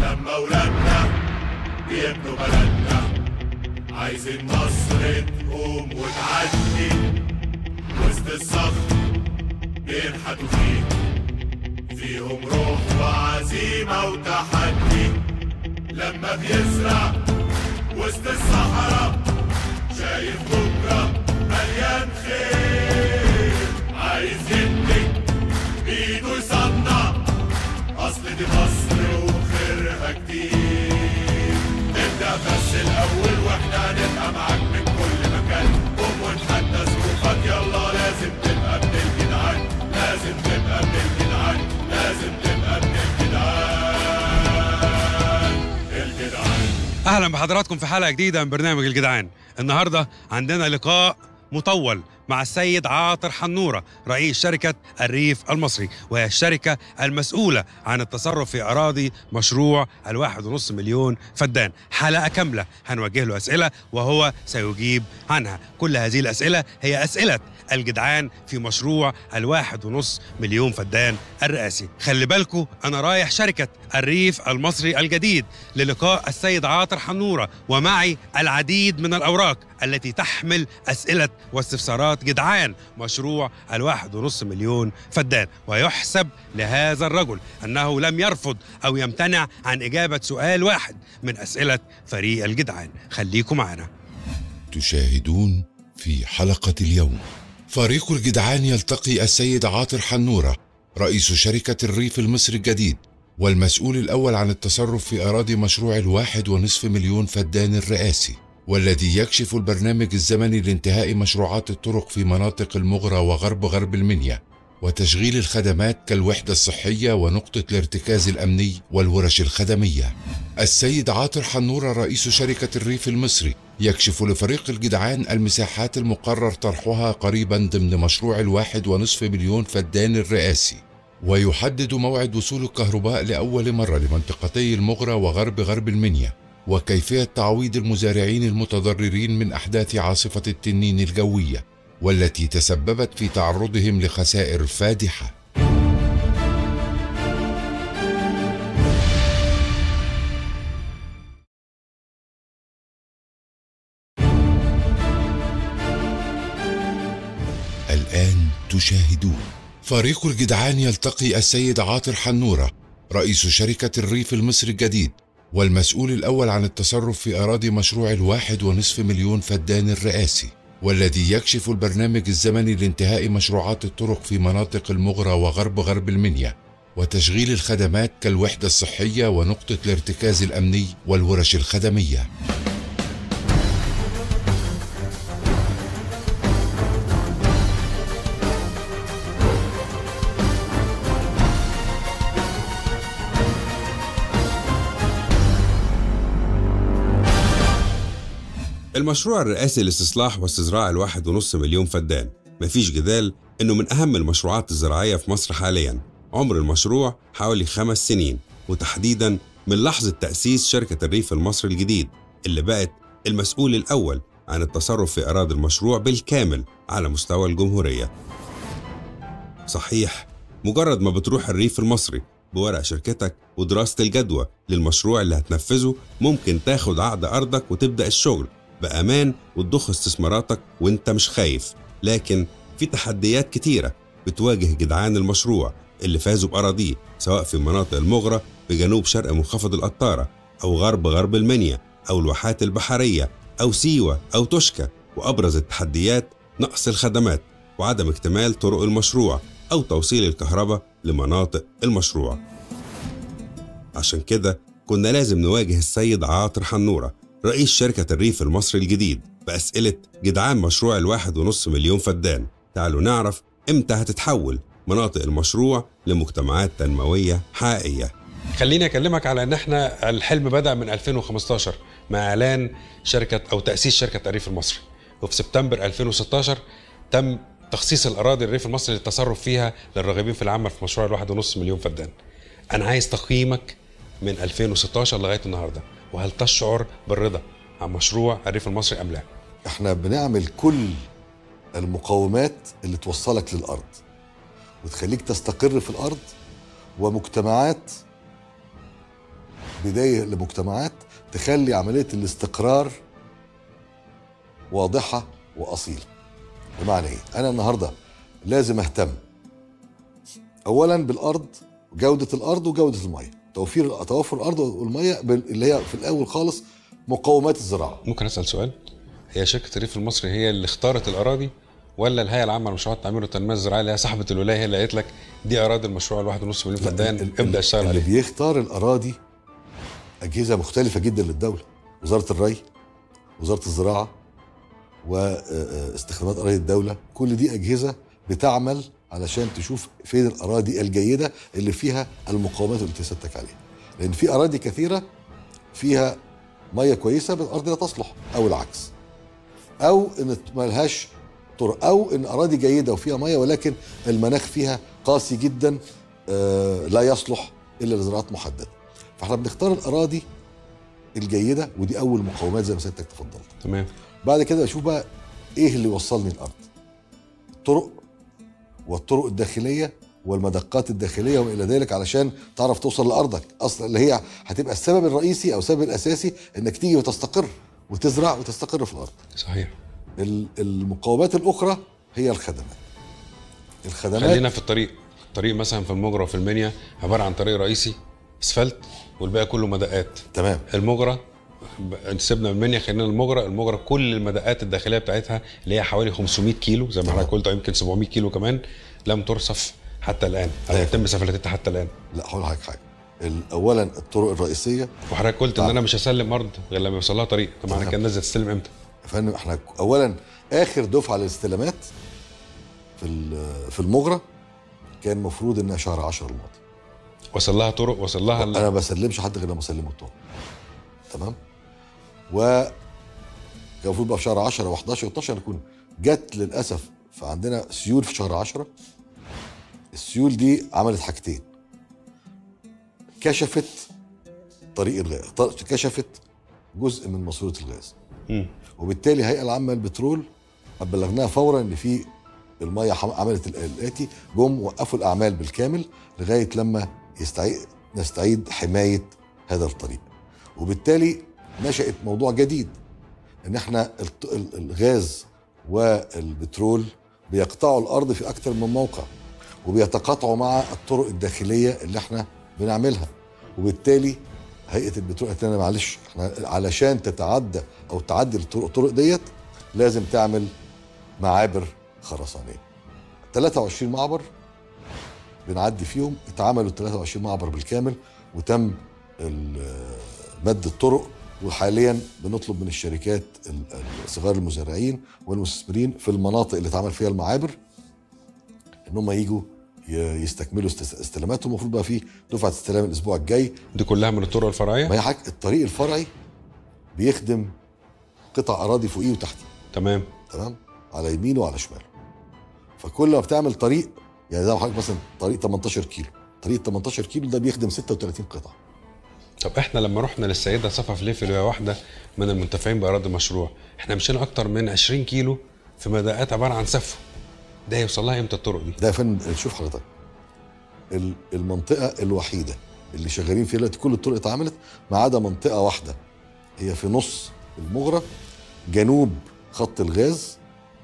لما ولادنا بيبنوا بلدنا عايزين مصر تقوم وتعدي وسط الصخر بينحتوا فيه فيهم روح وعزيمة وتحدي لما بيزرع وسط الصحراء شايف بكرة مليان خير عايز يبني بإيده يصنع أصل دي مصر وخيرها كتير نبدأ بس الأول وإحنا هنبقى معاك من كل مكان قوم ونحدى ظروفك يلا لازم تبقى ابن الجدعان لازم تبقى ابن الجدعان لازم تبقى ابن الجدعان الجدعان اهلا بحضراتكم في حلقه جديده من برنامج الجدعان النهارده عندنا لقاء مطول مع السيد عاطر حنوره رئيس شركه الريف المصري وهي الشركه المسؤوله عن التصرف في اراضي مشروع الواحد ونص مليون فدان حلقه كامله هنوجه له اسئله وهو سيجيب عنها كل هذه الاسئله هي اسئله الجدعان في مشروع الواحد ونص مليون فدان الرئاسي خلي بالكو انا رايح شركه الريف المصري الجديد للقاء السيد عاطر حنوره ومعي العديد من الاوراق التي تحمل اسئله واستفسارات جدعان مشروع الواحد ونص مليون فدان ويحسب لهذا الرجل انه لم يرفض او يمتنع عن اجابه سؤال واحد من اسئله فريق الجدعان خليكم معنا تشاهدون في حلقة اليوم فريق الجدعان يلتقي السيد عاطر حنورة رئيس شركة الريف المصري الجديد والمسؤول الأول عن التصرف في أراضي مشروع الواحد ونصف مليون فدان الرئاسي والذي يكشف البرنامج الزمني لانتهاء مشروعات الطرق في مناطق المغرى وغرب غرب المنيا وتشغيل الخدمات كالوحدة الصحية ونقطة الارتكاز الأمني والورش الخدمية السيد عاطر حنورة رئيس شركة الريف المصري يكشف لفريق الجدعان المساحات المقرر طرحها قريبا ضمن مشروع الواحد ونصف مليون فدان الرئاسي ويحدد موعد وصول الكهرباء لأول مرة لمنطقتي المغرى وغرب غرب المنيا وكيفية تعويض المزارعين المتضررين من أحداث عاصفة التنين الجوية والتي تسببت في تعرضهم لخسائر فادحة الآن تشاهدون فريق الجدعان يلتقي السيد عاطر حنورة رئيس شركة الريف المصري الجديد والمسؤول الأول عن التصرف في أراضي مشروع الواحد ونصف مليون فدان الرئاسي والذي يكشف البرنامج الزمني لانتهاء مشروعات الطرق في مناطق المغرى وغرب غرب المنيا وتشغيل الخدمات كالوحدة الصحية ونقطة الارتكاز الأمني والورش الخدمية المشروع الرئاسي لاستصلاح واستصراع الواحد ونص مليون فدان مفيش جدال إنه من أهم المشروعات الزراعية في مصر حالياً عمر المشروع حوالي خمس سنين وتحديداً من لحظة تأسيس شركة الريف المصري الجديد اللي بقت المسؤول الأول عن التصرف في أراضي المشروع بالكامل على مستوى الجمهورية صحيح مجرد ما بتروح الريف المصري بورق شركتك ودراسة الجدوى للمشروع اللي هتنفذه ممكن تاخد عقد أرضك وتبدأ الشغل بأمان وتضخ استثماراتك وانت مش خايف لكن في تحديات كتيرة بتواجه جدعان المشروع اللي فازوا بأراضيه سواء في مناطق المغرة بجنوب شرق منخفض القطارة أو غرب غرب المنيا أو الواحات البحرية أو سيوة أو توشكا وأبرز التحديات نقص الخدمات وعدم اكتمال طرق المشروع أو توصيل الكهرباء لمناطق المشروع عشان كده كنا لازم نواجه السيد عاطر حنورة رئيس شركة الريف المصري الجديد بأسئلة جدعان مشروع الواحد ونص مليون فدان تعالوا نعرف إمتى هتتحول مناطق المشروع لمجتمعات تنموية حقيقية خليني أكلمك على إن إحنا الحلم بدأ من 2015 مع إعلان شركة أو تأسيس شركة الريف المصري وفي سبتمبر 2016 تم تخصيص الأراضي الريف المصري للتصرف فيها للراغبين في العمل في مشروع الواحد ونص مليون فدان أنا عايز تقييمك من 2016 لغاية النهاردة وهل تشعر بالرضا عن مشروع الريف المصري أم لا؟ احنا بنعمل كل المقومات اللي توصلك للارض وتخليك تستقر في الارض ومجتمعات بدايه لمجتمعات تخلي عمليه الاستقرار واضحه واصيله بمعنى ايه انا النهارده لازم اهتم اولا بالارض جوده الارض وجوده الميه توفير توفر الارض والميه بال- اللي هي في الاول خالص مقومات الزراعه ممكن اسال سؤال هي شركه الريف المصري هي اللي اختارت الاراضي ولا الهيئه العامه لمشروعات التعمير والتنميه الزراعيه اللي هي صاحبه الولايه هي اللي قالت لك دي اراضي المشروع الواحد ونص مليون فدان ال- ال- ابدا اشتغل اللي عليها بيختار الاراضي اجهزه مختلفه جدا للدوله وزاره الري وزاره الزراعه واستخدامات اراضي الدوله كل دي اجهزه بتعمل علشان تشوف فين الاراضي الجيده اللي فيها المقاومات اللي تسدك عليها لان في اراضي كثيره فيها ميه كويسه بس الارض لا تصلح او العكس او ان ملهاش طرق او ان اراضي جيده وفيها ميه ولكن المناخ فيها قاسي جدا آه، لا يصلح الا لزراعات محدده فاحنا بنختار الاراضي الجيده ودي اول مقومات زي ما سيادتك تفضلت تمام بعد كده اشوف بقى ايه اللي يوصلني الارض الطرق والطرق الداخليه والمدقات الداخليه وما الى ذلك علشان تعرف توصل لارضك اصلا اللي هي هتبقى السبب الرئيسي او السبب الاساسي انك تيجي وتستقر وتزرع وتستقر في الارض صحيح ال- المقومات الاخرى هي الخدمات الخدمات خلينا في الطريق الطريق مثلا في المجرى وفي المنيا عباره عن طريق رئيسي اسفلت والباقي كله مدقات تمام المجرى ب- سيبنا من المنيا خلينا المجرى المجرى كل المدقات الداخليه بتاعتها اللي هي حوالي 500 كيلو زي ما حضرتك قلت او يمكن 700 كيلو كمان لم ترصف حتى الان او أيوة. يتم سفلتها حتى الان لا هقول لحضرتك حاجه ال- اولا الطرق الرئيسيه وحضرتك قلت ان نعم. انا مش هسلم ارض غير لما يوصل لها طريق طب معنى تمام. كده الناس هتستلم امتى؟ يا فندم احنا اولا اخر دفعه للاستلامات في ال- في المجرى كان المفروض انها شهر 10 الماضي وصل لها طرق وصل لها ال- انا ما بسلمش حد غير لما اسلمه الطرق تمام و كان المفروض بقى في شهر 10 و11 و12 يكون جت للاسف فعندنا سيول في شهر 10 السيول دي عملت حاجتين كشفت طريق الغاز ط- كشفت جزء من ماسوره الغاز مم. وبالتالي الهيئه العامه للبترول بلغناها فورا ان في الميه حم- عملت ال- الاتي جم وقفوا الاعمال بالكامل لغايه لما يستعيد نستعيد حمايه هذا الطريق وبالتالي نشأت موضوع جديد ان احنا الط- ال- الغاز والبترول بيقطعوا الارض في اكثر من موقع وبيتقاطعوا مع الطرق الداخليه اللي احنا بنعملها وبالتالي هيئه البترول قالت لنا معلش احنا علشان تتعدى او تعدي الطرق الطرق ديت لازم تعمل معابر خرسانيه 23 معبر بنعدي فيهم اتعملوا 23 معبر بالكامل وتم ال- مد الطرق وحاليا بنطلب من الشركات ال- صغار المزارعين والمستثمرين في المناطق اللي اتعمل فيها المعابر ان هم يجوا ي- يستكملوا است- استلاماتهم المفروض بقى في دفعه استلام الاسبوع الجاي دي كلها من الطرق الفرعيه ما هي حاجة الطريق الفرعي بيخدم قطع اراضي فوقيه وتحتيه تمام تمام على يمينه وعلى شماله فكل ما بتعمل طريق يعني زي ما حضرتك مثلا طريق 18 كيلو طريق 18 كيلو ده بيخدم 36 قطعه طب احنا لما رحنا للسيده صفا فليفل وهي واحده من المنتفعين باراضي المشروع احنا مشينا اكتر من 20 كيلو في مداءات عباره عن سفو ده هيوصل لها امتى الطرق دي؟ ده يا فندم شوف حضرتك ال- المنطقه الوحيده اللي شغالين فيها دلوقتي كل الطرق اتعملت ما عدا منطقه واحده هي في نص المغرة جنوب خط الغاز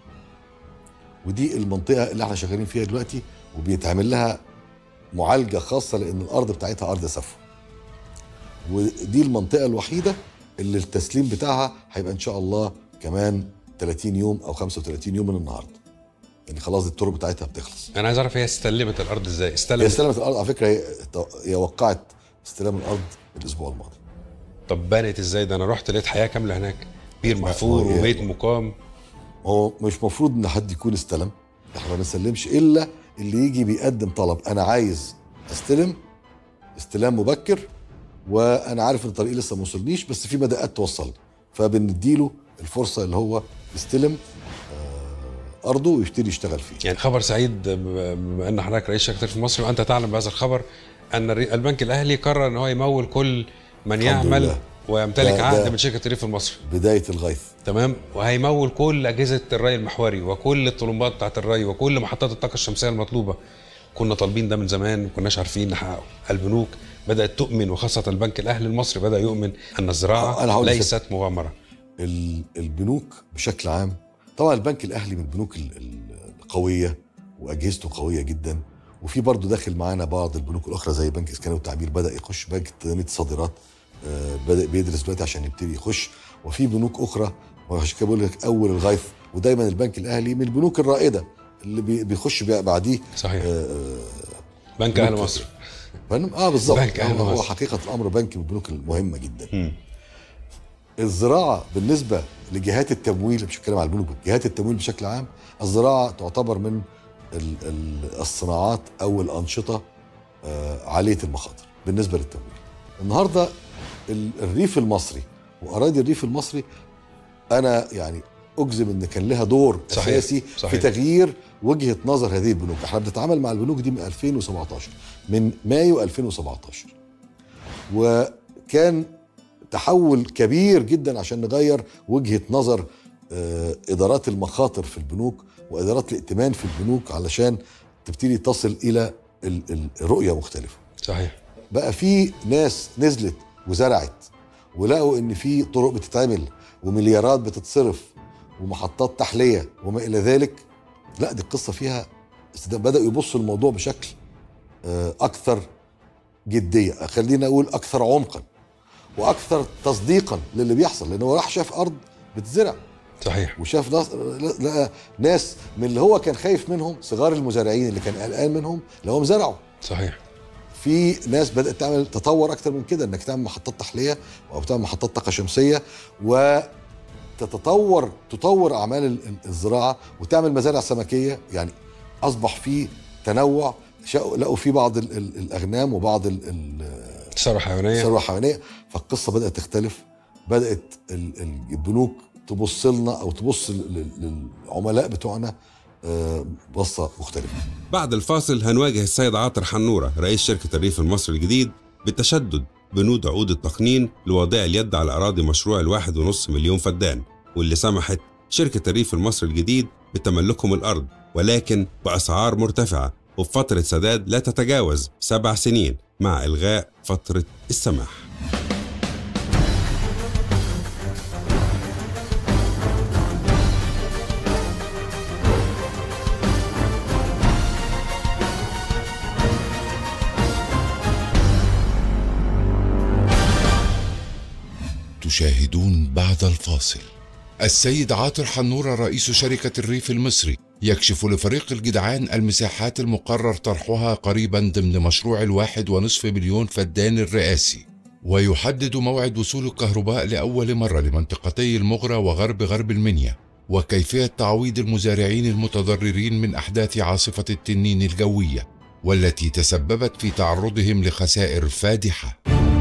ودي المنطقه اللي احنا شغالين فيها دلوقتي وبيتعمل لها معالجه خاصه لان الارض بتاعتها ارض سفو ودي المنطقه الوحيده اللي التسليم بتاعها هيبقى ان شاء الله كمان 30 يوم او 35 يوم من النهارده يعني خلاص الطرق بتاعتها بتخلص انا عايز اعرف هي استلمت الارض ازاي؟ هي استلمت استلمت الارض على فكره هي هي وقعت استلام الارض الاسبوع الماضي طب بنت ازاي ده انا رحت لقيت حياه كامله هناك بير محفور هي- وبيت مقام هو مش مفروض ان حد يكون استلم احنا ما بنسلمش الا اللي يجي بيقدم طلب انا عايز استلم استلام مبكر وانا عارف ان الطريق لسه ما وصلنيش بس في بدات توصل فبنديله الفرصه اللي هو يستلم آه، ارضه ويبتدي يشتغل فيه يعني خبر سعيد بما ان حضرتك رئيس شركه في مصر وانت تعلم بهذا الخبر ان الري- البنك الاهلي قرر ان هو يمول كل من الحمد يعمل لله. ويمتلك ده- عقد ده- من شركه الريف المصري بدايه الغيث تمام وهيمول كل اجهزه الري المحوري وكل الطلمبات بتاعت الري وكل محطات الطاقه الشمسيه المطلوبه كنا طالبين ده من زمان ما كناش عارفين نحققه البنوك بدات تؤمن وخاصه البنك الاهلي المصري بدا يؤمن ان الزراعه أنا هقول لك- ليست مغامره ال- البنوك بشكل عام طبعا البنك الاهلي من البنوك ال- ال- القويه واجهزته قويه جدا وفي برضه داخل معانا بعض البنوك الاخرى زي بنك اسكان والتعبير بدا يخش بنك تنميه الصادرات آه، بدا بيدرس دلوقتي عشان يبتدي يخش وفي بنوك اخرى وعشان كده بقول لك اول الغيث ودايما البنك الاهلي من البنوك الرائده اللي بي- بيخش بقى بعديه صحيح آه، بنك اهل بنك- مصر فن- اه بالظبط بنك أهل هو هو مصر. حقيقه الامر بنك من البنوك المهمه جدا مم. الزراعه بالنسبه لجهات التمويل مش بتكلم على البنوك جهات التمويل بشكل عام الزراعه تعتبر من ال- ال- الصناعات او الانشطه آه، عاليه المخاطر بالنسبه للتمويل النهارده ال- الريف المصري واراضي الريف المصري انا يعني اجزم ان كان لها دور صحيح، اساسي صحيح. في تغيير وجهه نظر هذه البنوك احنا بنتعامل مع البنوك دي من 2017 من مايو 2017 وكان تحول كبير جدا عشان نغير وجهه نظر آه، ادارات المخاطر في البنوك وادارات الائتمان في البنوك علشان تبتدي تصل الى ال- ال- رؤيه مختلفه صحيح بقى في ناس نزلت وزرعت ولقوا ان في طرق بتتعمل ومليارات بتتصرف ومحطات تحليه وما الى ذلك لا دي القصه فيها استدام بداوا يبصوا الموضوع بشكل آه، اكثر جديه خلينا اقول اكثر عمقا واكثر تصديقا للي بيحصل لان هو راح شاف ارض بتزرع صحيح وشاف ناس لقى ناس من اللي هو كان خايف منهم صغار المزارعين اللي كان قلقان منهم اللي هم زرعوا صحيح في ناس بدات تعمل تطور اكتر من كده انك تعمل محطات تحليه او تعمل محطات طاقه شمسيه وتتطور تطور اعمال ال- ال- الزراعه وتعمل مزارع سمكيه يعني اصبح في تنوع شاءوا- لقوا في بعض ال- ال- الاغنام وبعض ال- ال- ثروه حيوانيه الثروه الحيوانيه فالقصه بدات تختلف بدات ال- ال- البنوك تبص لنا او تبص لل- لل- للعملاء بتوعنا آه، بصه مختلفه بعد الفاصل هنواجه السيد عاطر حنورة رئيس شركة الريف المصري الجديد بالتشدد بنود عقود التقنين لوضع اليد على أراضي مشروع الواحد ونص مليون فدان واللي سمحت شركة الريف المصري الجديد بتملكهم الأرض ولكن بأسعار مرتفعة وبفترة سداد لا تتجاوز سبع سنين مع إلغاء فترة السماح تشاهدون بعد الفاصل السيد عاطر حنورة رئيس شركة الريف المصري يكشف لفريق الجدعان المساحات المقرر طرحها قريبا ضمن مشروع الواحد ونصف مليون فدان الرئاسي ويحدد موعد وصول الكهرباء لأول مرة لمنطقتي المغرى وغرب غرب المنيا وكيفية تعويض المزارعين المتضررين من أحداث عاصفة التنين الجوية والتي تسببت في تعرضهم لخسائر فادحة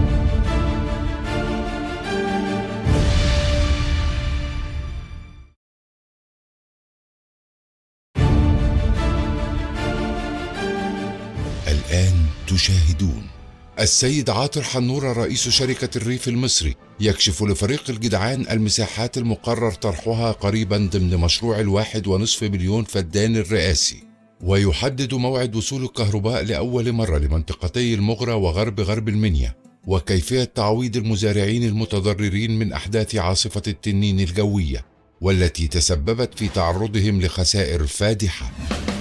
الآن تشاهدون السيد عاطر حنورة رئيس شركة الريف المصري يكشف لفريق الجدعان المساحات المقرر طرحها قريبا ضمن مشروع الواحد ونصف مليون فدان الرئاسي ويحدد موعد وصول الكهرباء لأول مرة لمنطقتي المغرى وغرب غرب المنيا وكيفية تعويض المزارعين المتضررين من أحداث عاصفة التنين الجوية والتي تسببت في تعرضهم لخسائر فادحة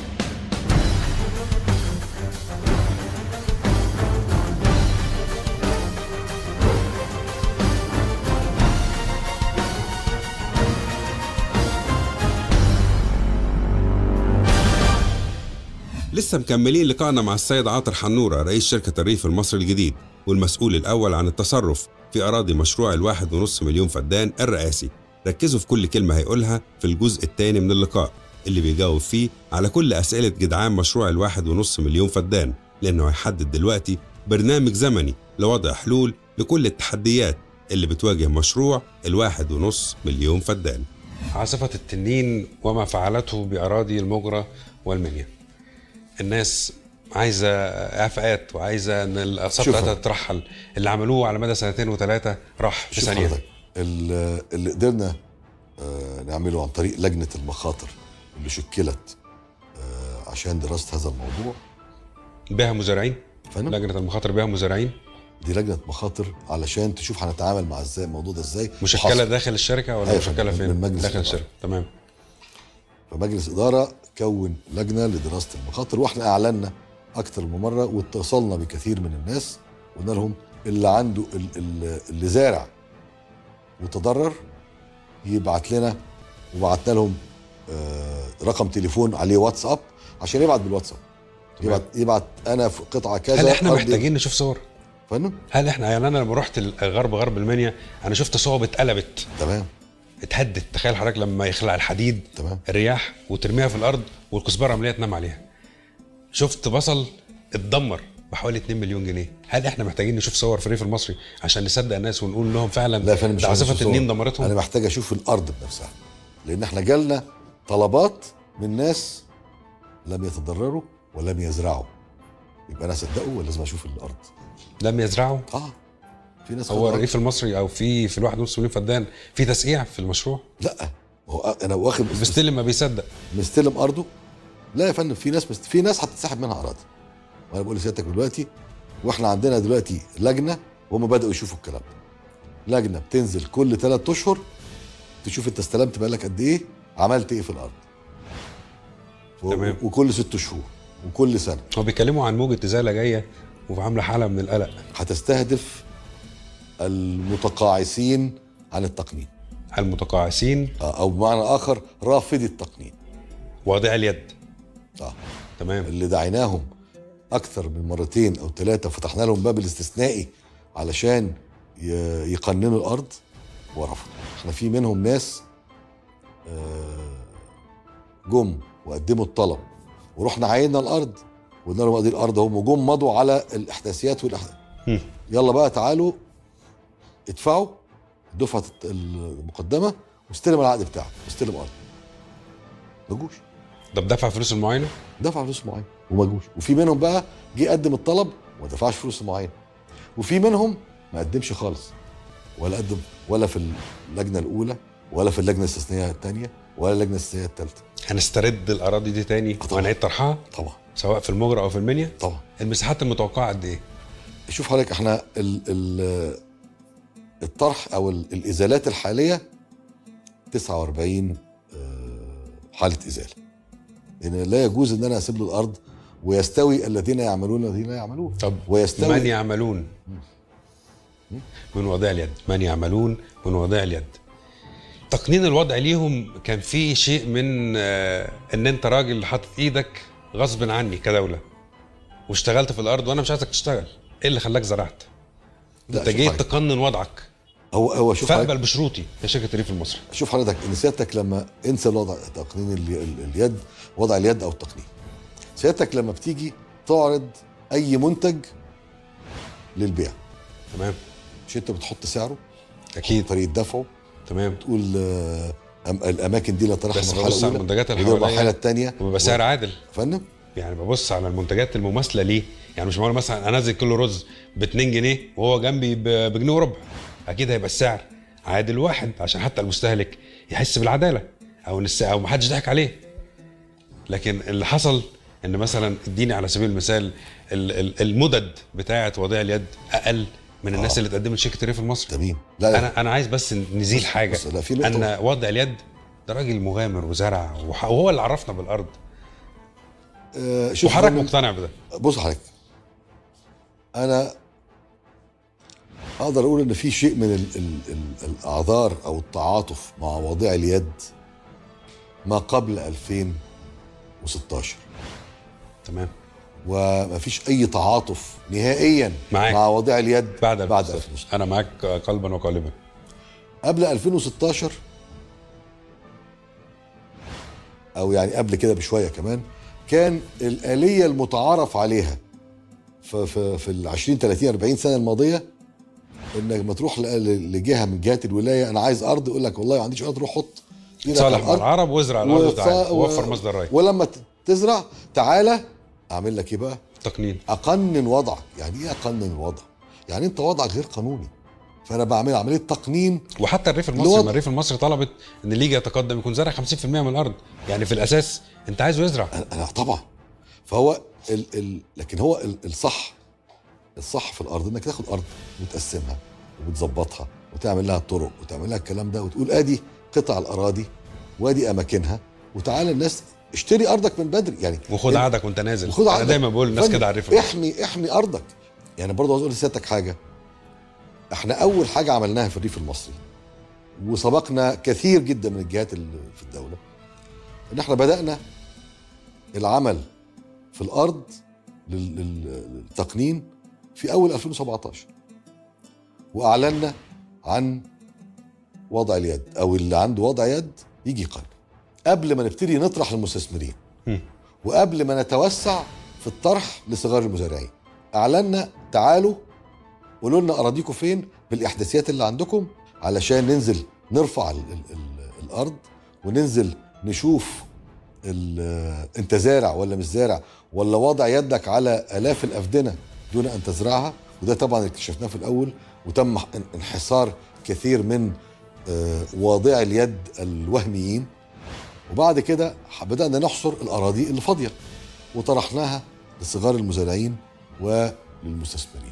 لسه مكملين لقائنا مع السيد عاطر حنورة رئيس شركة الريف المصري الجديد والمسؤول الأول عن التصرف في أراضي مشروع الواحد ونص مليون فدان الرئاسي ركزوا في كل كلمة هيقولها في الجزء الثاني من اللقاء اللي بيجاوب فيه على كل أسئلة جدعان مشروع الواحد ونص مليون فدان لأنه هيحدد دلوقتي برنامج زمني لوضع حلول لكل التحديات اللي بتواجه مشروع الواحد ونص مليون فدان عاصفة التنين وما فعلته بأراضي المجرى والمنيا الناس عايزة إعفاءات وعايزة إن الأقساط شوف بتاعتها حضرتك. تترحل اللي عملوه على مدى سنتين وثلاثة راح في شوف ثانية حضرتك ال- اللي قدرنا آه، نعمله عن طريق لجنه المخاطر اللي شكلت آه، عشان دراسه هذا الموضوع بها مزارعين فاهم لجنة المخاطر بها مزارعين دي لجنه مخاطر علشان تشوف هنتعامل مع ازاي الموضوع ده ازاي مشكله وحصل. داخل الشركه ولا أيوة، مشكله من- فين من مجلس داخل الإدارة. الشركه تمام فمجلس اداره كون لجنه لدراسه المخاطر واحنا اعلنا اكتر من مره واتصلنا بكثير من الناس وقلنا لهم اللي عنده ال- ال- اللي زارع وتضرر يبعت لنا وبعتنا لهم آه، رقم تليفون عليه واتساب عشان يبعت بالواتساب تمام. يبعت يبعت انا في قطعه كذا هل احنا أرض- محتاجين نشوف صور فندم هل احنا يعني انا لما رحت الغرب غرب المنيا انا شفت صوب اتقلبت تمام اتهدت تخيل حضرتك لما يخلع الحديد تمام الرياح وترميها في الارض والكزبره عمليه تنام عليها شفت بصل اتدمر بحوالي 2 مليون جنيه هل احنا محتاجين نشوف صور في الريف المصري عشان نصدق الناس ونقول لهم فعلا لا يا فندم مش ده عايز عاصفه أشوف النيل صور. دمرتهم انا محتاج اشوف الارض بنفسها لان احنا جالنا طلبات من ناس لم يتضرروا ولم يزرعوا يبقى انا اصدقه ولا لازم اشوف الارض لم يزرعوا اه في ناس هو خدوا أرض. الريف المصري او في في الواحد ونص مليون فدان في تسقيع في المشروع لا هو انا واخد بيستلم ما بيصدق مستلم ارضه لا يا فندم في ناس مست... في ناس هتتسحب منها اراضي وانا بقول لسيادتك دلوقتي واحنا عندنا دلوقتي لجنه وهم بداوا يشوفوا الكلام ده لجنه بتنزل كل ثلاث اشهر تشوف انت استلمت بقالك قد ايه عملت ايه في الارض و... تمام. وكل ست شهور وكل سنه هو بيتكلموا عن موجه ازاله جايه وعامله حاله من القلق هتستهدف المتقاعسين عن التقنين المتقاعسين او بمعنى اخر رافضي التقنين واضع اليد اه تمام اللي دعيناهم اكثر من مرتين او ثلاثه فتحنا لهم باب الاستثنائي علشان ي- يقننوا الارض ورفضوا احنا في منهم ناس آه، جم وقدموا الطلب ورحنا عيننا الارض وقلنا لهم ادي الارض هم جم مضوا على الاحداثيات والأح... هم. يلا بقى تعالوا ادفعوا دفعه المقدمه واستلم العقد بتاعك واستلم ارض ما جوش ده بدفع فلوس المعاينه دفع فلوس معينه وما جوش وفي منهم بقى جه قدم الطلب وما دفعش فلوس معينه وفي منهم ما قدمش خالص ولا قدم ولا في اللجنه الاولى ولا في اللجنه الاستثنائيه الثانيه ولا اللجنه الاستثنائيه الثالثه هنسترد الاراضي دي تاني طبعا. وهنعيد طرحها طبعا سواء في المجرى او في المنيا طبعا المساحات المتوقعه قد ايه شوف حضرتك احنا ال ال الطرح او ال- الازالات الحاليه 49 آه، حاله ازاله لان لا يجوز ان انا اسيب له الارض ويستوي الذين يعملون الذين لا يعملون طب ويستوي من يعملون من وضع اليد من يعملون من وضع اليد تقنين الوضع ليهم كان في شيء من آه، ان انت راجل حاطط ايدك غصب عني كدوله واشتغلت في الارض وانا مش عايزك تشتغل ايه اللي خلاك زرعت لا، انت شوف جيت حضرتك. تقنن وضعك هو هو شوف فاقبل حضرتك بشروطي يا شركه الريف المصري شوف حضرتك ان سيادتك لما انسى الوضع تقنين ال- ال- اليد وضع اليد او التقنين سيادتك لما بتيجي تعرض اي منتج للبيع تمام مش انت بتحط سعره اكيد طريقه دفعه تمام تقول آه، أم- الاماكن دي لا طرحها بس المرحله ببص على الاولى المنتجات اللي ودي المرحله حواليا الثانيه وبيبقى سعر عادل فندم يعني ببص على المنتجات المماثله ليه يعني مش معقول مثلا انزل كيلو رز ب 2 جنيه وهو جنبي ب- بجنيه وربع اكيد هيبقى السعر عادل واحد عشان حتى المستهلك يحس بالعداله او ان الس- او محدش ضحك عليه لكن اللي حصل ان مثلا اديني على سبيل المثال ال- ال- المدد بتاعه وضع اليد اقل من الناس آه. اللي اتقدمت شركه الريف المصري تمام لا لا انا انا عايز بس نزيل بص- حاجه بص، لا، في نقطة. ان وضع اليد ده راجل مغامر وزرع وح- وهو اللي عرفنا بالارض آه، شوف وحضرتك فندم، مقتنع بده بص حضرتك انا اقدر اقول ان في شيء من ال ال ال الاعذار او التعاطف مع وضع اليد ما قبل 2016 تمام وما فيش اي تعاطف نهائيا معاك. مع وضع اليد بعد بعد 2016. 2016 انا معاك قلبا وقالبا قبل 2016 او يعني قبل كده بشويه كمان كان الاليه المتعارف عليها في في في ال 20 30 40 سنه الماضيه انك ما تروح ل- ل- لجهه من جهات الولايه انا عايز ارض يقول لك والله ما عنديش ارض روح حط ايدك على صالح مع الارض العرب وازرع الارض وف- وتعالى و- ووفر مصدر ري ولما ت- تزرع تعالى اعمل لك ايه بقى؟ تقنين اقنن وضعك يعني ايه اقنن الوضع؟ يعني انت وضعك غير قانوني فانا بعمل عمليه تقنين وحتى الريف المصري الوضع- ما الريف المصري طلبت ان اللي يجي يتقدم يكون زارع 50% من الارض يعني في الاساس انت عايزه يزرع انا أنا طبعا فهو ال ال لكن هو ال الصح الصح في الارض انك تاخد ارض وتقسمها وتظبطها وتعمل لها الطرق وتعمل لها الكلام ده وتقول ادي قطع الاراضي وادي اماكنها وتعالى الناس اشتري ارضك من بدري يعني وخد عقدك وانت نازل وخد انا عقدك. دايما بقول الناس فن- كده عارفها احمي احمي ارضك يعني برضه عاوز اقول لسيادتك حاجه احنا اول حاجه عملناها في الريف المصري وسبقنا كثير جدا من الجهات اللي في الدوله ان احنا بدانا العمل في الارض لل- لل- للتقنين في اول 2017 واعلنا عن وضع اليد او اللي عنده وضع يد يجي يقنن قبل ما نبتدي نطرح للمستثمرين مم. وقبل ما نتوسع في الطرح لصغار المزارعين اعلنا تعالوا قولوا لنا اراضيكم فين بالاحداثيات اللي عندكم علشان ننزل نرفع ال ال ال الارض وننزل نشوف ال- انت زارع ولا مش زارع ولا وضع يدك على الاف الافدنه دون ان تزرعها وده طبعا اكتشفناه في الاول وتم ان- انحصار كثير من آه، واضعي اليد الوهميين وبعد كده بدانا نحصر الاراضي اللي فاضيه وطرحناها لصغار المزارعين وللمستثمرين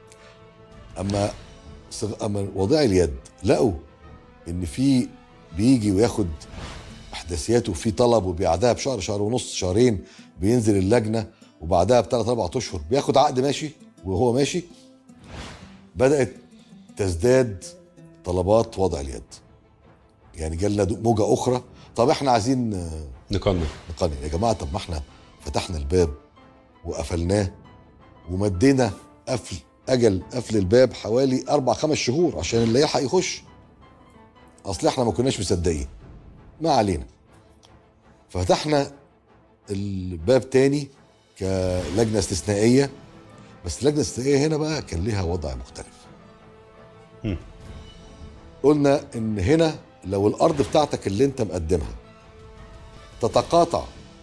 اما صغ- اما وضع اليد لقوا ان في بيجي وياخد احداثياته في طلب وبعدها بشهر شهر ونص شهرين بينزل اللجنه وبعدها بثلاث اربع اشهر بياخد عقد ماشي وهو ماشي بدات تزداد طلبات وضع اليد يعني جالنا دو- موجه اخرى طب احنا عايزين آه، نقنن نقنن يا جماعه طب ما احنا فتحنا الباب وقفلناه ومدينا قفل اجل قفل الباب حوالي اربع خمس شهور عشان اللي يلحق يخش اصل احنا ما كناش مصدقين ما علينا فتحنا الباب تاني كلجنه استثنائيه بس اللجنه الاستثنائيه هنا بقى كان ليها وضع مختلف مم. قلنا ان هنا لو الارض بتاعتك اللي انت مقدمها تتقاطع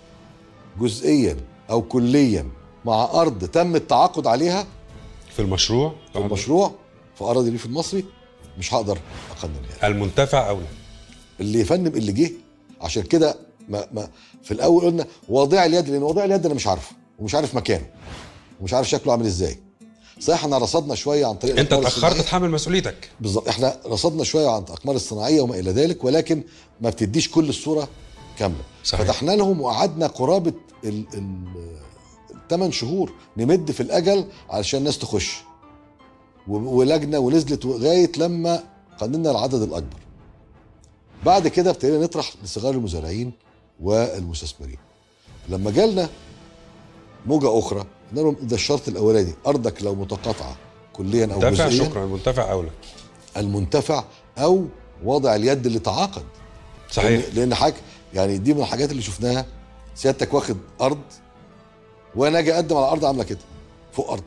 جزئيا او كليا مع ارض تم التعاقد عليها في المشروع في المشروع في اراضي الريف المصري مش هقدر اقنن يعني المنتفع اولى اللي يفنم اللي جه عشان كده ما ما في الاول قلنا واضع اليد لان واضع اليد انا مش عارفه ومش عارف مكانه ومش عارف شكله عامل ازاي صحيح احنا رصدنا شويه عن طريق انت الأقمار اتاخرت الصناعية. تحمل مسؤوليتك بالظبط احنا رصدنا شويه عن الاقمار الصناعيه وما الى ذلك ولكن ما بتديش كل الصوره كامله صحيح. فتحنا لهم وقعدنا قرابه ال- ال- الثمان شهور نمد في الاجل علشان الناس تخش و- ولجنه ونزلت لغايه لما قننا العدد الاكبر بعد كده ابتدينا نطرح لصغار المزارعين والمستثمرين لما جالنا موجه اخرى قلنا لهم ده الشرط الاولاني ارضك لو متقاطعه كليا او منتفع جزئيا شكرا المنتفع اولى المنتفع او وضع اليد اللي تعاقد صحيح لان, لأن حاجه يعني دي من الحاجات اللي شفناها سيادتك واخد ارض وانا اجي اقدم على ارض عامله كده فوق ارضك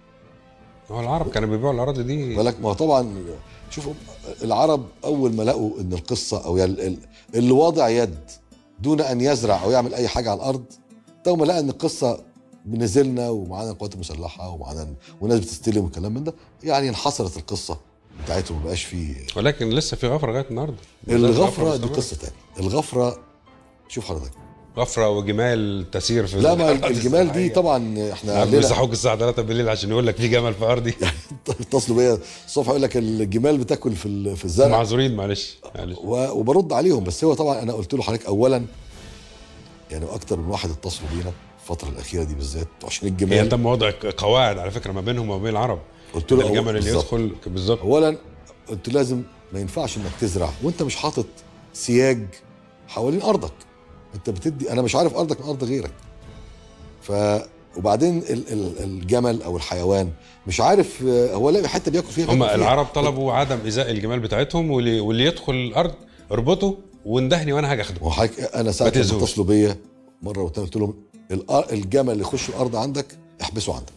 هو العرب كانوا بيبيعوا الاراضي دي بالك ما هو طبعا شوفوا العرب اول ما لقوا ان القصه او يعني ال- اللي واضع يد دون ان يزرع او يعمل اي حاجه على الارض تو ما لقى ان القصه نزلنا ومعانا القوات المسلحه ومعانا وناس بتستلم والكلام من ده يعني انحصرت القصه بتاعتهم ما بقاش فيه ولكن لسه في غفره لغايه النهارده الغفره دي مستمرة. قصه تانية الغفره شوف حضرتك غفره وجمال تسير في لا ما الأراضي الجمال دي الزراعية. طبعا احنا نعم، عندنا بيصحوك الساعه 3 بالليل عشان يقول لك في جمل في ارضي اتصلوا بيا الصبح يقول لك الجمال بتاكل في ال- في الزرع معذورين معلش معلش و- وبرد عليهم بس هو طبعا انا قلت له حضرتك اولا يعني اكتر من واحد اتصلوا بينا الفتره الاخيره دي بالذات عشان هي الجمال تم وضع قواعد على فكره ما بينهم وما بين العرب قلت له الجمل اللي بالظبط. يدخل بالظبط اولا قلت له لازم ما ينفعش انك تزرع وانت مش حاطط سياج حوالين ارضك انت بتدي انا مش عارف ارضك من ارض غيرك ف وبعدين ال- ال- الجمل او الحيوان مش عارف آه، هو لاقي حته بياكل فيها هم بياكل فيها. العرب طلبوا عدم ازاء الجمال بتاعتهم واللي, واللي يدخل الارض اربطه واندهني وانا هاجي اخده هو حضرتك انا ساعه ما لما تأذوش. اتصلوا بيا مره وتانية قلت لهم الأر- الجمل اللي يخش الارض عندك احبسه عندك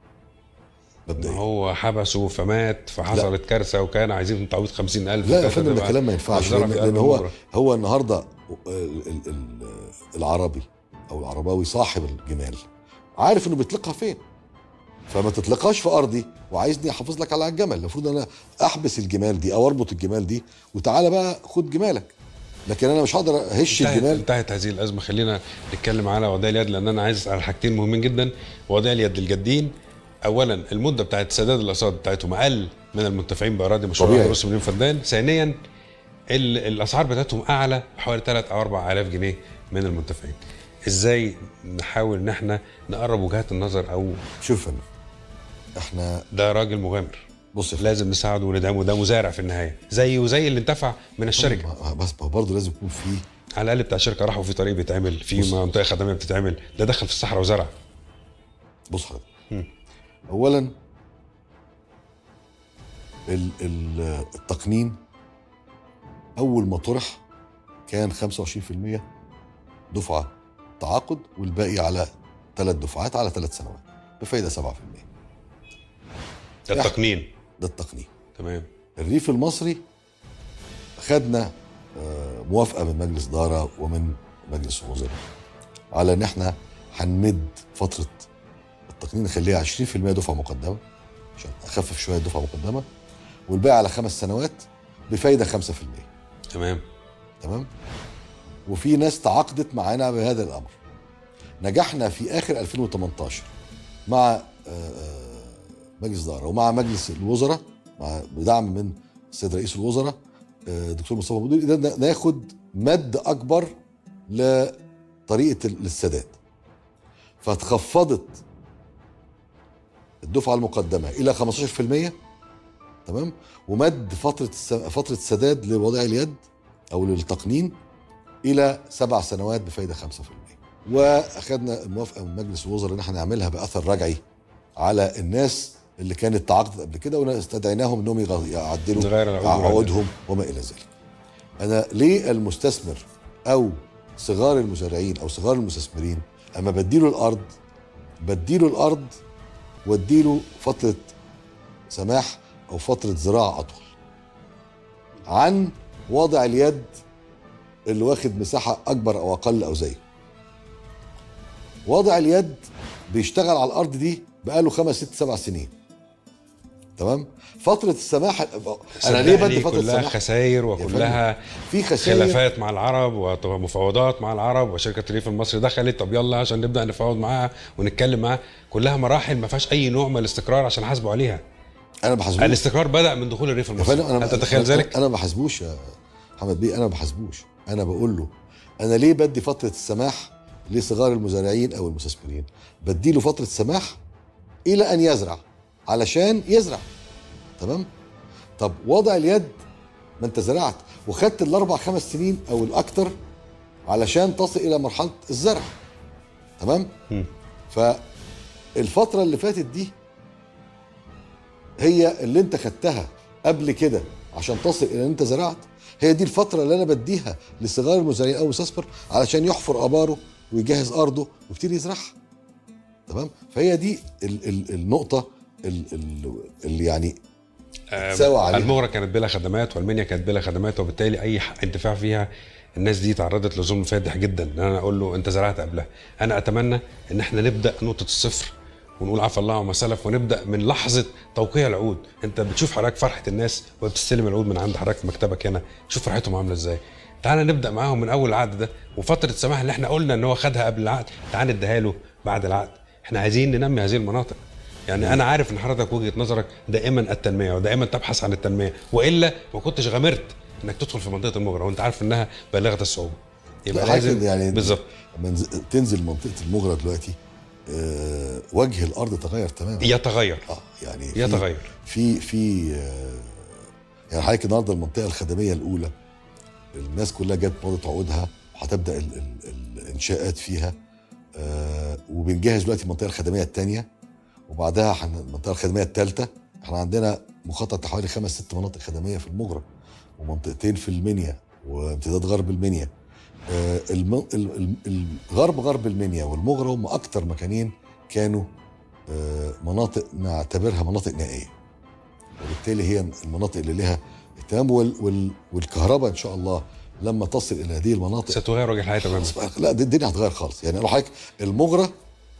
ما مبدئيا هو حبسه فمات فحصلت كارثه وكان عايزين تعويض 50000 لا يا كارثة فندم ده تبقى كلام ما ينفعش مجزرة لان, في لأن قلب هو المجرى. هو النهارده ال- ال- ال- العربي او العرباوي صاحب الجمال عارف انه بيطلقها فين فما تطلقهاش في ارضي وعايزني احافظ لك على الجمل المفروض انا احبس الجمال دي او اربط الجمال دي وتعالى بقى خد جمالك لكن انا مش هقدر اهش انتهت, الجمال انتهت هذه الازمه خلينا نتكلم على وضع اليد لان انا عايز على حاجتين مهمين جدا وضع اليد للجادين اولا المده بتاعت سداد الاقساط بتاعتهم اقل من المنتفعين باراضي مشروع طبيعي. نص مليون فدان ثانيا ال- الاسعار بتاعتهم اعلى حوالي 3 او 4000 جنيه من المنتفعين ازاي نحاول ان احنا نقرب وجهات النظر او شوف يا فندم احنا ده راجل مغامر بص يا فندم، لازم نساعده وندعمه ده مزارع في النهايه زيه وزي اللي انتفع من الشركه ما- بس ما هو برضه لازم يكون في على الاقل بتاع الشركه راحوا في طريق بيتعمل في بص. منطقه خدميه بتتعمل ده دخل في الصحراء وزرع بص حضرتك مم. اولا ال- ال- التقنين اول ما طرح كان 25% دفعه تعاقد والباقي على ثلاث دفعات على ثلاث سنوات بفايده 7% ده التقنين ده التقنين تمام الريف المصري خدنا آه، موافقه من مجلس اداره ومن مجلس الوزراء على ان احنا هنمد فتره التقنين نخليها 20% دفعه مقدمه عشان اخفف شويه دفعه مقدمه والباقي على خمس سنوات بفايده 5% تمام تمام وفي ناس تعاقدت معانا بهذا الامر نجحنا في اخر 2018 مع آه، آه، مجلس اداره ومع مجلس الوزراء مع بدعم من السيد رئيس الوزراء آه، دكتور مصطفى مدير قدرنا ناخد مد اكبر لطريقه ال- السداد فتخفضت الدفعه المقدمه الى 15% تمام ومد فتره الس- فتره السداد لوضع اليد او للتقنين الى سبع سنوات بفايده 5% واخدنا الموافقه من مجلس الوزراء ان احنا نعملها باثر رجعي على الناس اللي كانت تعاقدت قبل كده واستدعيناهم انهم يغ- يعدلوا نغير العقود عقودهم وما الى ذلك. انا ليه المستثمر او صغار المزارعين او صغار المستثمرين اما بديله الارض بديله الارض واديله فتره سماح او فتره زراعه اطول عن وضع اليد اللي واخد مساحه اكبر او اقل او زيه وضع اليد بيشتغل على الارض دي بقاله خمس ست سبع سنين تمام فتره السماح انا ليه بدي فتره كلها السماح خسائر فندم، وكلها في خسائر خلافات مع العرب ومفاوضات مع العرب وشركه الريف المصري دخلت طب يلا عشان نبدا نفاوض معاها ونتكلم معاها كلها مراحل ما فيهاش اي نوع من الاستقرار عشان حاسبوا عليها انا بحاسبوش الاستقرار بدا من دخول الريف يا المصري فندم انا هل تتخيل أنا- ذلك؟ انا ما بحاسبوش يا محمد بيه انا ما بحاسبوش انا بقول له انا ليه بدي فتره السماح لصغار المزارعين او المستثمرين بدي له فتره سماح الى ان يزرع علشان يزرع تمام طب وضع اليد ما انت زرعت وخدت الاربع خمس سنين او الاكثر علشان تصل الى مرحله الزرع تمام مم. فالفتره اللي فاتت دي هي اللي انت خدتها قبل كده عشان تصل الى ان انت زرعت هي دي الفتره اللي انا بديها لصغار المزارعين او المستثمر علشان يحفر اباره ويجهز ارضه ويبتدي يزرعها تمام فهي دي ال ال النقطه ال- ال- اللي يعني تساوى عليها. المغرة كانت بلا خدمات والمنيا كانت بلا خدمات وبالتالي اي حق انتفاع فيها الناس دي تعرضت لظلم فادح جدا ان انا اقول له انت زرعت قبلها انا اتمنى ان احنا نبدا نقطه الصفر ونقول عفى الله عما سلف ونبدا من لحظه توقيع العقود انت بتشوف حضرتك فرحه الناس وهي بتستلم العقود من عند حضرتك في مكتبك هنا شوف فرحتهم عامله ازاي تعالى نبدا معاهم من اول العقد ده وفتره السماح اللي احنا قلنا ان هو خدها قبل العقد تعالى نديها له بعد العقد احنا عايزين ننمي هذه المناطق يعني انا عارف ان حضرتك وجهه نظرك دائما التنميه ودائما تبحث عن التنميه والا ما كنتش غامرت انك تدخل في منطقه المجرى وانت عارف انها بالغه الصعوبه يبقى لا، لازم حضرتك يعني بالظبط لما نز- تنزل منطقه المغرى دلوقتي آه وجه الارض تغير تماما يتغير اه يعني في- يتغير في في آه، يعني حضرتك النهارده المنطقه الخدميه الاولى الناس كلها جت مضت عقودها وهتبدا ال- ال- الانشاءات فيها آه، وبنجهز دلوقتي المنطقه الخدميه الثانيه وبعدها حن- المنطقه الخدميه الثالثه احنا عندنا مخطط حوالي خمس ست مناطق خدميه في المجرى ومنطقتين في المنيا وامتداد غرب المنيا آه، الم- ال- ال- الغرب غرب المنيا والمغرى هم اكتر مكانين كانوا آه، مناطق نعتبرها مناطق نائيه وبالتالي هي المناطق اللي لها اهتمام وال وال والكهرباء ان شاء الله لما تصل الى هذه المناطق ستغير وجه الحياه تماما خلاص بقى- لا دي الدنيا هتغير خالص يعني اقول لحضرتك المغرى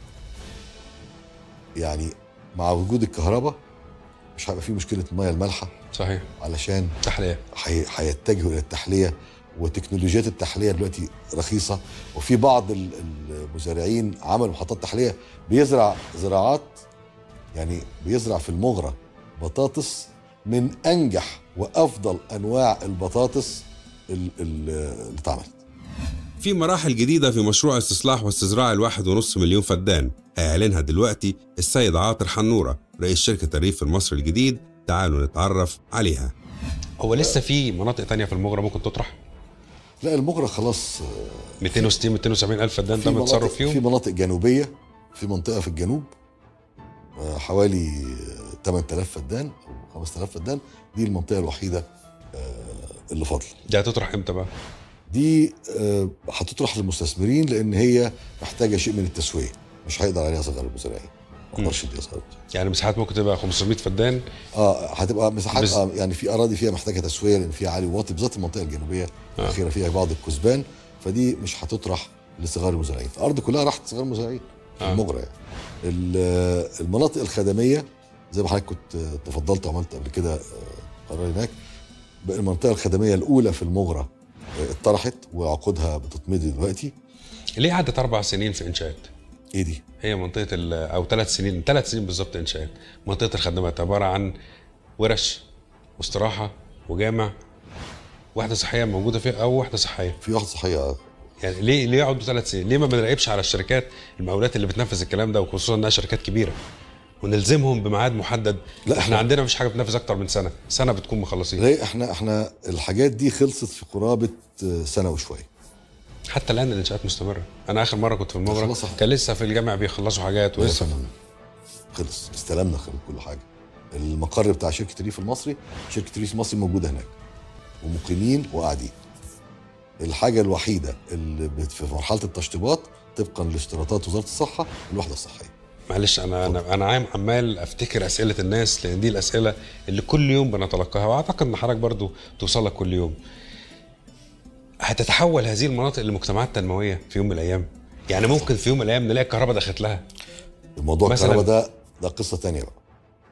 يعني مع وجود الكهرباء مش هيبقى فيه مشكله الميه المالحه صحيح علشان تحليه هي- هيتجهوا الى التحليه وتكنولوجيات التحليه دلوقتي رخيصه وفي بعض ال- المزارعين عملوا محطات تحليه بيزرع زراعات يعني بيزرع في المغرة بطاطس من انجح وافضل انواع البطاطس ال- ال- اللي اتعملت في مراحل جديدة في مشروع استصلاح واستزراع الواحد ونص مليون فدان هيعلنها دلوقتي السيد عاطر حنورة رئيس شركة الريف المصري الجديد تعالوا نتعرف عليها هو لسه في مناطق تانية في المغرة ممكن تطرح لا المغرة خلاص آه، 260 270 الف فدان في تم مناطق التصرف في فيهم مناطق جنوبيه في منطقه في الجنوب آه، حوالي آه، 8000 فدان او 5000 فدان دي المنطقه الوحيده آه، اللي فاضله دي هتطرح امتى بقى؟ دي آه، هتطرح للمستثمرين لان هي محتاجه شيء من التسويه مش هيقدر عليها صغار المزارعين ما يقدرش يديها صغار المزارعين يعني مساحات ممكن تبقى 500 فدان اه هتبقى مساحات بس- آه يعني في اراضي فيها محتاجه تسويه لان فيها عالي وواطي بالذات المنطقه الجنوبيه آه. الاخيره فيها بعض الكثبان فدي مش هتطرح لصغار المزارعين الارض كلها راحت لصغار المزارعين في آه. المغرى يعني ال- المناطق الخدميه زي ما حضرتك كنت آه، تفضلت وعملت قبل كده آه، قرار هناك بقى المنطقه الخدميه الاولى في المغرى آه، اتطرحت وعقودها بتتمضي دلوقتي ليه قعدت اربع سنين في انشاءات؟ ايه دي؟ هي منطقة ال- او ثلاث سنين ثلاث سنين بالظبط انشاءات منطقة الخدمات عبارة عن ورش واستراحة وجامع واحدة صحية موجودة فيها او واحدة صحية في واحده صحيه يعني ليه ليه يقعدوا ثلاث سنين؟ ليه ما بنراقبش على الشركات المقاولات اللي بتنفذ الكلام ده وخصوصا انها شركات كبيره ونلزمهم بميعاد محدد لا، لا احنا إحنا- عندنا مفيش حاجه بتنفذ اكتر من سنه سنه بتكون مخلصين ليه احنا احنا الحاجات دي خلصت في قرابه آه، سنه وشويه حتى الان الانشاءات مستمره انا اخر مره كنت في المبرة خلاص. كان لسه في الجامع بيخلصوا حاجات يا ولسه فندم، خلص استلمنا خلص كل حاجه المقر بتاع شركه الريف المصري شركه الريف المصري موجوده هناك ومقيمين وقاعدين الحاجه الوحيده اللي بت- في مرحله التشطيبات طبقا لاشتراطات وزاره الصحه الوحده الصحيه معلش انا انا انا عام عمال افتكر اسئله الناس لان دي الاسئله اللي كل يوم بنتلقاها واعتقد ان حضرتك برضو توصل لك كل يوم هتتحول هذه المناطق لمجتمعات تنمويه في يوم من الايام يعني ممكن في يوم من الايام نلاقي الكهرباء دخلت لها الموضوع مثلاً؟ الكهرباء ده ده قصه تانية بقى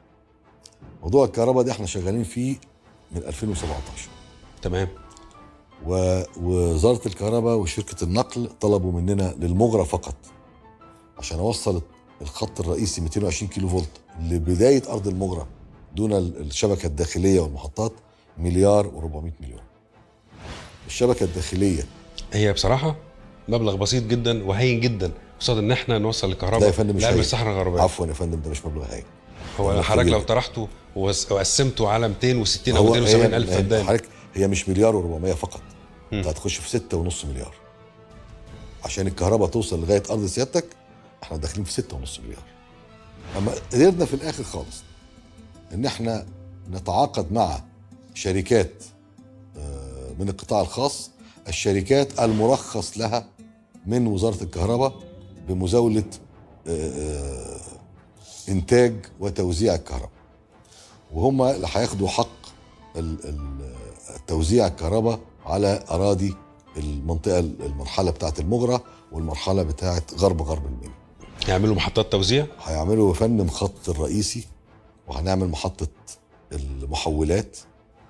موضوع الكهرباء ده احنا شغالين فيه من 2017 تمام و- ووزاره الكهرباء وشركه النقل طلبوا مننا للمغرى فقط عشان اوصل الخط الرئيسي 220 كيلو فولت لبدايه ارض المغرى دون ال- الشبكه الداخليه والمحطات مليار و400 مليون الشبكه الداخليه هي بصراحه مبلغ بسيط جدا وهين جدا قصاد ان احنا نوصل الكهرباء لا يا فندم مش لقلب هين. الصحراء الغربيه عفوا يا فندم ده مش مبلغ هاي هو مبلغ حضرتك كبير لو جدا. طرحته وس- وقسمته على 260 او هو 270 هي- الف هي- فدان حضرتك هي مش مليار و400 فقط مم. انت هتخش في ستة ونص مليار عشان الكهرباء توصل لغايه ارض سيادتك احنا داخلين في ستة ونص مليار اما قدرنا في الاخر خالص ان احنا نتعاقد مع شركات آه، من القطاع الخاص الشركات المرخص لها من وزاره الكهرباء بمزاوله آه، آه، انتاج وتوزيع الكهرباء وهم اللي هياخدوا حق ال- ال- توزيع الكهرباء على اراضي المنطقه المرحله بتاعه المغرى والمرحله بتاعه غرب غرب المنيا يعملوا محطات توزيع هيعملوا يا فندم خط الرئيسي وهنعمل محطه المحولات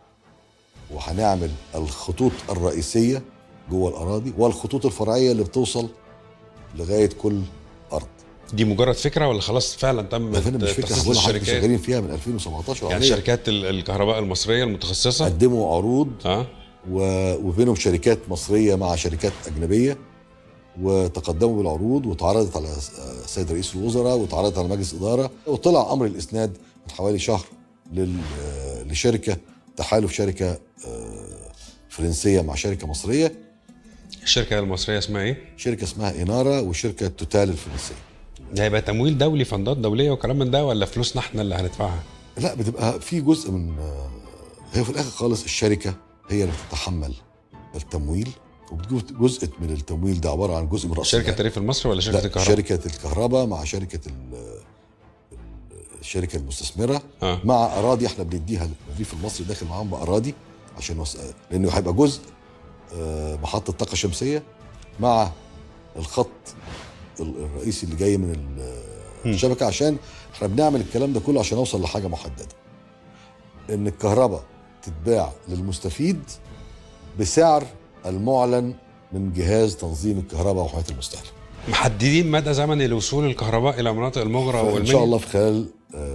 وهنعمل الخطوط الرئيسيه جوه الاراضي والخطوط الفرعيه اللي بتوصل لغايه كل ارض دي مجرد فكره ولا خلاص فعلا تم يا فندم مش فكره تخصيص هقول لحضرتك الشركات شغالين فيها من 2017 يعني عملية. شركات ال- الكهرباء المصريه المتخصصه قدموا عروض اه و- وبينهم شركات مصريه مع شركات اجنبيه وتقدموا بالعروض واتعرضت على السيد رئيس الوزراء واتعرضت على مجلس اداره وطلع امر الاسناد من حوالي شهر لل- لشركه تحالف شركه آه، فرنسيه مع شركه مصريه الشركه المصريه اسمها ايه؟ شركه اسمها اناره وشركه توتال الفرنسيه ده هيبقى تمويل دولي فندات دوليه وكلام من ده ولا فلوسنا احنا اللي هندفعها؟ لا بتبقى في جزء من آه، هي في الاخر خالص الشركه هي اللي بتتحمل التمويل وجزء من التمويل ده عباره عن جزء من راس شركه المال. التريف المصري ولا شركه لا الكهرباء؟ شركة الكهرباء مع شركة ال- ال- الشركة المستثمرة اه مع أراضي احنا بنديها للريف المصري داخل معاهم بأراضي عشان وس... لأنه هيبقى جزء آه، محطة طاقة شمسية مع الخط ال- الرئيسي اللي جاي من ال- مم. الشبكة عشان احنا بنعمل الكلام ده كله عشان نوصل لحاجة محددة إن الكهرباء تتباع للمستفيد بسعر المعلن من جهاز تنظيم الكهرباء وحماية المستهلك محددين مدى زمني لوصول الكهرباء الى مناطق المغرى ان والمنيا شاء الله في خلال آه،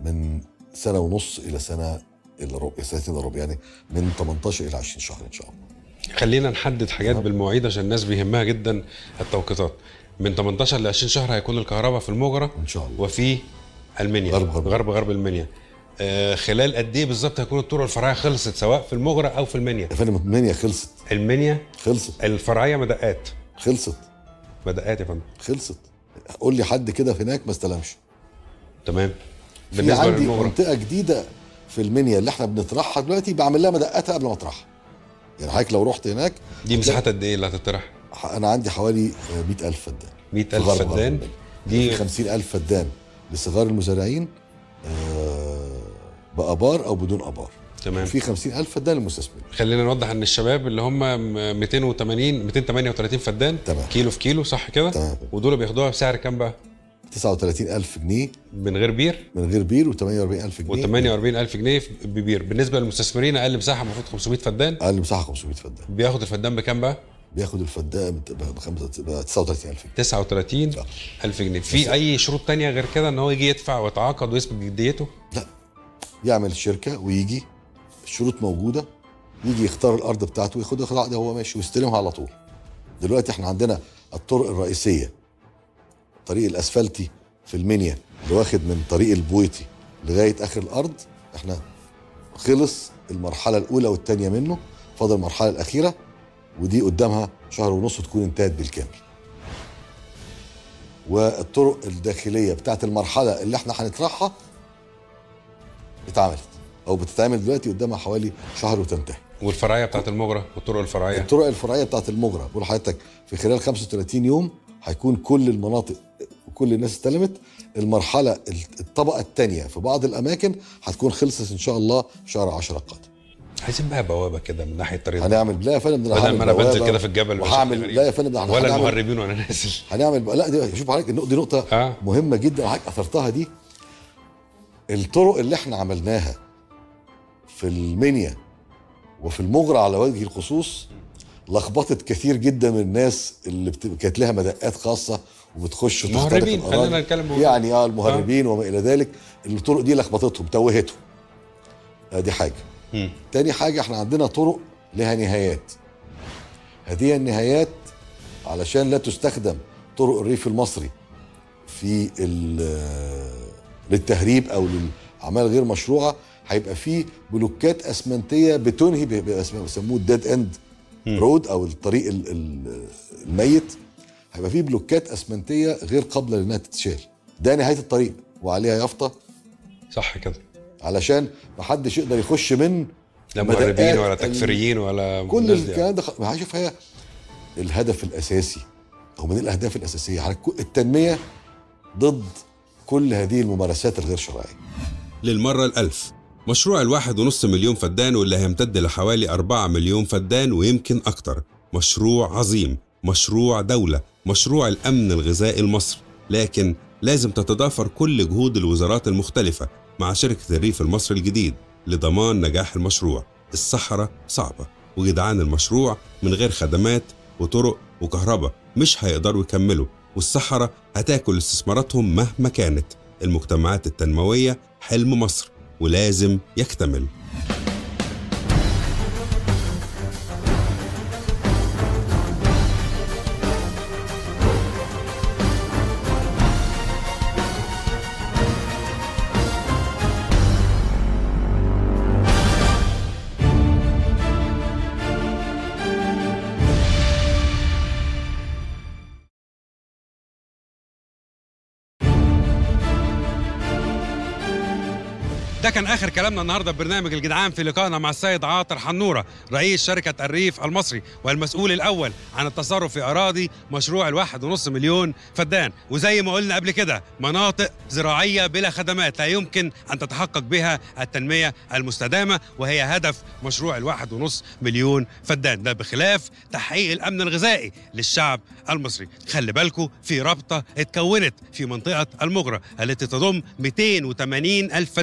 من سنه ونص الى سنه الا ربع سنتين الا ربع يعني من 18 الى 20 شهر ان شاء الله خلينا نحدد حاجات بالمواعيد عشان الناس بيهمها جدا التوقيتات من 18 ل 20 شهر هيكون الكهرباء في المجرى ان شاء الله وفي المنيا غرب غرب. غرب, غرب المنيا آه خلال قد ايه بالظبط هيكون الطرق الفرعيه خلصت سواء في المجرى او في المنيا يا فندم المنيا خلصت المنيا خلصت الفرعيه مدقات خلصت مدقات يا فندم خلصت قول لي حد كده هناك ما استلمش تمام في بالنسبه عندي للمجرى منطقه جديده في المنيا اللي احنا بنطرحها دلوقتي بعمل لها مدقاتها قبل ما اطرحها يعني حضرتك لو رحت هناك دي مساحات قد ايه اللي هتطرح ح- انا عندي حوالي 100000 فدان 100000 في غرب غرب فدان المنيا. دي في 50000 فدان لصغار المزارعين آه، بآبار أو بدون آبار تمام في 50000 فدان للمستثمرين خلينا نوضح ان الشباب اللي هم 280 238 فدان تمام. كيلو في كيلو صح كده تمام. ودول بياخدوها بسعر كام بقى 39000 جنيه من غير بير من غير بير و48000 جنيه و48000 جنيه ببير بالنسبه للمستثمرين اقل مساحه المفروض 500 فدان أقل مساحة 500 فدان بياخد الفدان بكام بقى بياخد الفدان ب 39000 جنيه 39000 جنيه في اي شروط تانية غير كده ان هو يجي يدفع ويتعاقد ويثبت جديته لا يعمل شركة ويجي الشروط موجودة يجي يختار الأرض بتاعته وياخدها ياخد عقد هو ماشي ويستلمها على طول دلوقتي احنا عندنا الطرق الرئيسية الطريق الأسفلتي في المنيا اللي واخد من طريق البويطي لغاية آخر الأرض احنا خلص المرحلة الأولى والثانية منه فاضل المرحلة الأخيرة ودي قدامها شهر ونص تكون انتهت بالكامل والطرق الداخلية بتاعت المرحلة اللي احنا هنطرحها اتعملت او بتتعمل دلوقتي قدامها حوالي شهر وتنتهي والفرعيه بتاعت المجرى والطرق الفرعيه الطرق الفرعيه بتاعت المجرى بقول لحضرتك في خلال 35 يوم هيكون كل المناطق كل الناس استلمت المرحله الطبقه الثانيه في بعض الاماكن هتكون خلصت ان شاء الله في شهر 10 القادم عايزين بقى بوابه كده من ناحيه الطريق هنعمل لا يا فندم ده بدل هعمل ما انا بنزل بوابة كده في الجبل بشكل وهعمل غريب. لا يا فندم ده احنا ولا هنعمل- المهربين وانا نازل هنعمل لا دي شوف حضرتك النقطة- دي نقطة آه. مهمة جدا حضرتك أثرتها دي الطرق اللي احنا عملناها في المنيا وفي المغرى على وجه الخصوص لخبطت كثير جدا من الناس اللي بت... كانت لها مدقات خاصة وبتخش وتخترق المهربين، الأراضي. خلينا نتكلم بوضوح. يعني اه المهربين وما إلى ذلك الطرق دي لخبطتهم توهتهم آه دي حاجة مم. تاني حاجة احنا عندنا طرق لها نهايات هذه النهايات علشان لا تستخدم طرق الريف المصري في ال- للتهريب او للاعمال غير مشروعه هيبقى في بلوكات اسمنتيه بتنهي ب- باسم- بيسموه الديد اند رود او الطريق ال- ال- الميت هيبقى في بلوكات اسمنتيه غير قابله لانها تتشال ده نهايه الطريق وعليها يافطه صح كده علشان محدش يقدر يخش من لا مدقات مهربين ولا ال- تكفيريين ولا كل الناس دي. الكلام ده خ- ما شوف هي الهدف الاساسي او من الاهداف الاساسيه حضرتك كو- التنميه ضد كل هذه الممارسات الغير شرعيه للمرة الألف مشروع الواحد ونص مليون فدان واللي هيمتد لحوالي أربعة مليون فدان ويمكن أكتر مشروع عظيم مشروع دولة مشروع الأمن الغذائي المصري لكن لازم تتضافر كل جهود الوزارات المختلفة مع شركة الريف المصري الجديد لضمان نجاح المشروع الصحراء صعبة وجدعان المشروع من غير خدمات وطرق وكهرباء مش هيقدروا يكملوا والصحراء هتاكل استثماراتهم مهما كانت المجتمعات التنموية حلم مصر ولازم يكتمل ده كان اخر كلامنا النهارده في برنامج الجدعان في لقائنا مع السيد عاطر حنوره رئيس شركه الريف المصري والمسؤول الاول عن التصرف في اراضي مشروع الواحد ونص مليون فدان وزي ما قلنا قبل كده مناطق زراعيه بلا خدمات لا يمكن ان تتحقق بها التنميه المستدامه وهي هدف مشروع الواحد ونص مليون فدان ده بخلاف تحقيق الامن الغذائي للشعب المصري خلي بالكم في رابطه اتكونت في منطقه المغرى التي تضم 280 الف فدان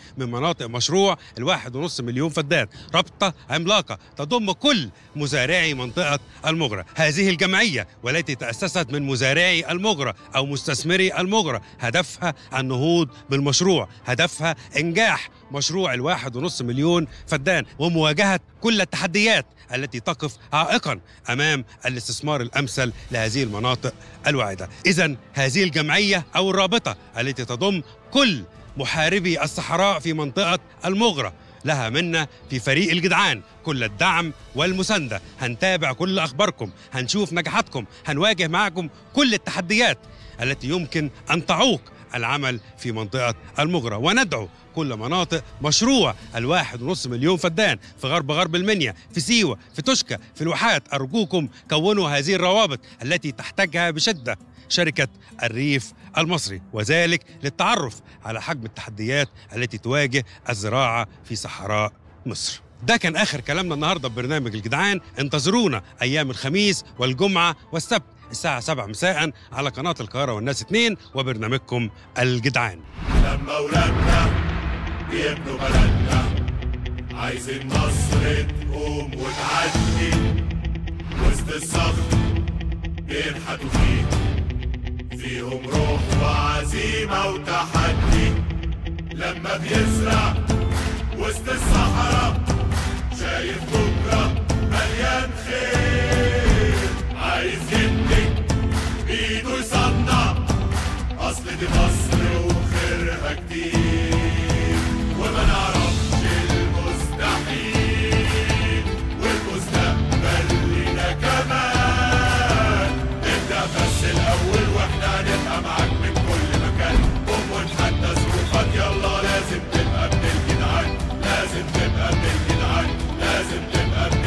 من مناطق مشروع الواحد ونص مليون فدان رابطة عملاقة تضم كل مزارعي منطقة المغرة هذه الجمعية والتي تأسست من مزارعي المغرة أو مستثمري المغرة هدفها النهوض بالمشروع هدفها إنجاح مشروع الواحد ونص مليون فدان ومواجهة كل التحديات التي تقف عائقا أمام الاستثمار الأمثل لهذه المناطق الواعدة إذا هذه الجمعية أو الرابطة التي تضم كل محاربي الصحراء في منطقة المغرة لها منا في فريق الجدعان كل الدعم والمساندة هنتابع كل أخباركم هنشوف نجاحاتكم هنواجه معكم كل التحديات التي يمكن أن تعوق العمل في منطقة المغرة وندعو كل مناطق مشروع الواحد ونص مليون فدان في غرب غرب المنيا في سيوة في تشكى في الواحات أرجوكم كونوا هذه الروابط التي تحتاجها بشدة شركة الريف المصري وذلك للتعرف على حجم التحديات التي تواجه الزراعة في صحراء مصر ده كان آخر كلامنا النهاردة ببرنامج الجدعان انتظرونا أيام الخميس والجمعة والسبت الساعة 7 مساء على قناة القاهرة والناس 2 وبرنامجكم الجدعان لما ولادنا بيبنوا بلدنا عايزين مصر تقوم وتعدي وسط الصخر بينحتوا فيه فيهم روح وعزيمة وتحدي لما بيزرع وسط الصحراء شايف بكرة مليان خير عايز يبني بإيده يصنع أصل دي مصر وخيرها كتير وما نعرفش المستحيل والمستقبل لنا كمان نبدأ بس الأول وإحنا هنبقى معاك من كل مكان قوم ونتحدى ظروفك يلا لازم تبقى ابن الجدعان لازم تبقى ابن الجدعان لازم تبقى ابن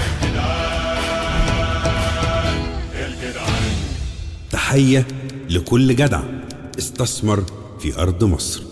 الجدعان الجدعان تحية لكل جدع استثمر في أرض مصر